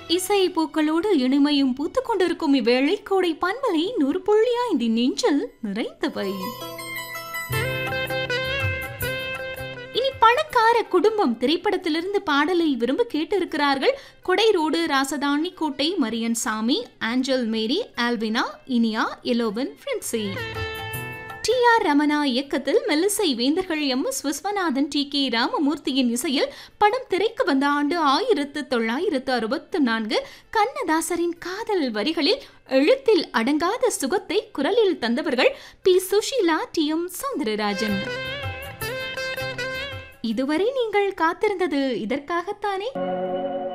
இசை பூக்களோடு இனிமையும் பூத்துக் கொண்டிருக்கும் இவ்வேளை கோடை பண்பலை நூறு புள்ளி ஐந்து நெஞ்சில் நிறைந்தவை இனி பணக்கார குடும்பம் திரைப்படத்திலிருந்து பாடலை விரும்ப கேட்டிருக்கிறார்கள் Kodai Road ராசதானி Kottai Marian Sami Angel Mary Alvina Iniya எலோவன் பிரின்சி டி ஆர் ரமணா இயக்கத்தில் மெல்லிசை வேந்தர்கள் M S Viswanathan T K ராமமூர்த்தியின் இசையில் படம் திரைக்கு வந்த ஆண்டு ஆயிரத்து தொள்ளாயிரத்து அறுபத்து நான்கு கண்ணதாசரின் காதல் வரிகளில் எழுத்தில் அடங்காத சுகத்தை குரலில் தந்தவர்கள் P Susheela T M Soundararajan இதுவரை நீங்கள் காத்திருந்தது இதற்காகத்தானே